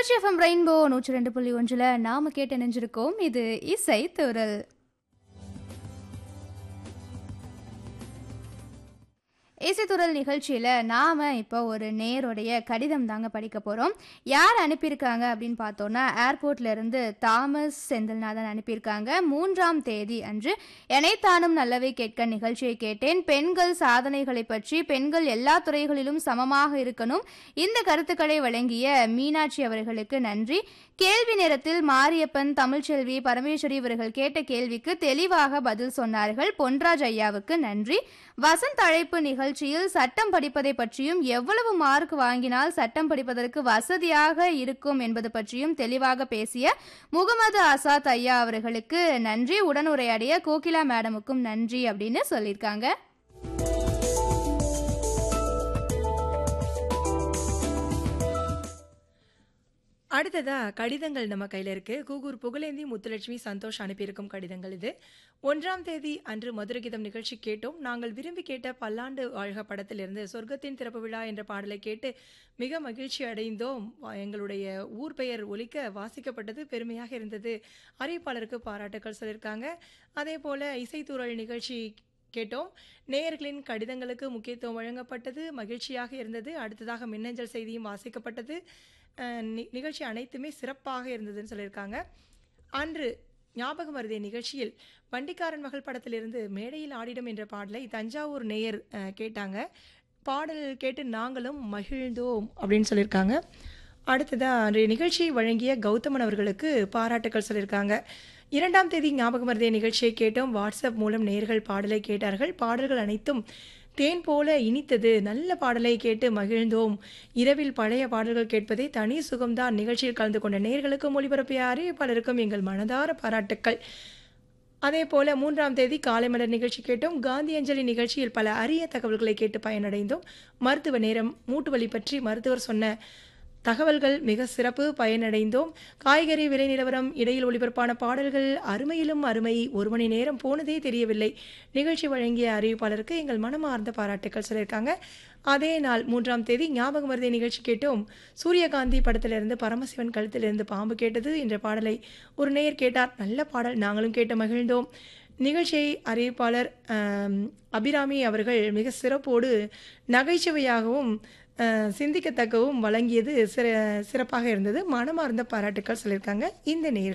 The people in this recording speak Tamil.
திருச்சி எஃப்எம் ரெயின்போ நூற்றி ரெண்டு புள்ளி ஒன்றில் நாம கேட்டு நினைஞ்சிருக்கோம் இது இசை துரல் இசைத்துறல் நிகழ்ச்சியில் நாம் இப்போ ஒரு நேருடைய கடிதம் தாங்க படிக்க போகிறோம் யார் அனுப்பியிருக்காங்க அப்படின்னு பார்த்தோன்னா ஏர்போர்ட்ல இருந்து தாமஸ் செந்தில்நாதன் அனுப்பியிருக்காங்க மூன்றாம் தேதி அன்று எனைத்தானும் நல்லவை கேட்க நிகழ்ச்சியை கேட்டேன் பெண்கள் சாதனைகளை பற்றி பெண்கள் எல்லா துறைகளிலும் சமமாக இருக்கணும் இந்த கருத்துக்களை வழங்கிய மீனாட்சி அவர்களுக்கு நன்றி கேள்வி நேரத்தில் மாரியப்பன் தமிழ்ச்செல்வி பரமேஸ்வரி இவர்கள் கேட்ட கேள்விக்கு தெளிவாக பதில் சொன்னார்கள் பொன்ராஜ் ஐயாவுக்கு நன்றி வசந்த் அழைப்பு நிகழ்ச்சியில் சட்டம் படிப்பதை பற்றியும் எவ்வளவு மார்க் வாங்கினால் சட்டம் படிப்பதற்கு வசதியாக இருக்கும் என்பது பற்றியும் தெளிவாக பேசிய முகமது ஆசாத் ஐயா அவர்களுக்கு நன்றி உடனுரையாடிய கோகிலா மேடமுக்கும் நன்றி அப்படின்னு சொல்லியிருக்காங்க அடுத்ததா கடிதங்கள் நம்ம கையில இருக்கு கூகூர் புகழேந்தி முத்துலட்சுமி சந்தோஷ் அனுப்பியிருக்கும் கடிதங்கள் இது ஒன்றாம் தேதி அன்று மதுரகீதம் நிகழ்ச்சி கேட்டோம் நாங்கள் விரும்பி கேட்ட பல்லாண்டு வாழ்க படத்திலிருந்து சொர்க்கத்தின் திறப்பு விழா என்ற பாடலை கேட்டு மிக மகிழ்ச்சி அடைந்தோம் வா- எங்களுடைய ஊர் பெயர் ஒலிக்க வாசிக்கப்பட்டது பெருமையாக இருந்தது அறிவிப்பாளருக்கு பாராட்டுக்கள் சொல்லியிருக்காங்க அதே போல இசைத்தூரல் நிகழ்ச்சி கேட்டோம் நேயர்களின் கடிதங்களுக்கு முக்கியத்துவம் வழங்கப்பட்டது மகிழ்ச்சியாக இருந்தது அடுத்ததாக மின்னஞ்சல் செய்தியும் வாசிக்கப்பட்டது அஹ், நி- நிகழ்ச்சி அனைத்துமே சிறப்பாக இருந்ததுன்னு சொல்லியிருக்காங்க அன்று ஞாபகம் வருதே நிகழ்ச்சியில் வண்டிக்காரன் மகள் படத்திலிருந்து மேடையில் ஆடிடும் என்ற பாடலை தஞ்சாவூர் நேயர் அஹ், கேட்டாங்க பாடல் கேட்டு நாங்களும் மகிழ்ந்தோம் அப்படின்னு சொல்லியிருக்காங்க அடுத்ததா அன்றைய நிகழ்ச்சியை வழங்கிய கௌதமன் அவர்களுக்கு பாராட்டுக்கள் சொல்லியிருக்காங்க இரண்டாம் தேதி ஞாபகம் வருதே நிகழ்ச்சியை கேட்டோம் வாட்ஸ்அப் மூலம் நேர்கள் பாடலை கேட்டார்கள் பாடல்கள் அனைத்தும் தேன் போல இனித்தது நல்ல பாடலை கேட்டு மகிழ்ந்தோம் இரவில் பழைய பாடல்கள் கேட்பதே தனி சுகம்தான் நிகழ்ச்சியில் கலந்து கொண்ட நேர்களுக்கும் ஒளிபரப்பிய அறிவிப்பாளருக்கும் எங்கள் மனதார பாராட்டுக்கள் அதே போல மூன்றாம் தேதி காலை மலர் நிகழ்ச்சி கேட்டோம் காந்தி அஞ்சலி நிகழ்ச்சியில் பல அரிய தகவல்களை கேட்டு பயனடைந்தோம் மருத்துவ நேரம் மூட்டு வலி பற்றி மருத்துவர் சொன்ன தகவல்கள் மிக சிறப்பு பயனடைந்தோம் காய்கறி விலை நிலவரம் இடையில் ஒளிபரப்பான பாடல்கள் அருமையிலும் அருமை ஒரு மணி நேரம் போனதே தெரியவில்லை நிகழ்ச்சி வழங்கிய அறிவிப்பாளருக்கு எங்கள் மனமார்ந்த பாராட்டுக்கள் சொல்லியிருக்காங்க அதே நாள் மூன்றாம் தேதி ஞாபகம் வருதே நிகழ்ச்சி கேட்டோம் சூரியகாந்தி படத்திலிருந்து பரமசிவன் கழுத்திலிருந்து பாம்பு கேட்டது என்ற பாடலை ஒரு நேயர் கேட்டார் நல்ல பாடல் நாங்களும் கேட்டு மகிழ்ந்தோம் நிகழ்ச்சியை அறிவிப்பாளர் ஆம், அபிராமி அவர்கள் மிக சிறப்போடு நகைச்சுவையாகவும் அஹ், சிந்திக்கத்தக்கவும் வழங்கியது சிற சிறப்பாக இருந்தது மனமார்ந்த பாராட்டுக்கள் சொல்லியிருக்காங்க இந்த நேர்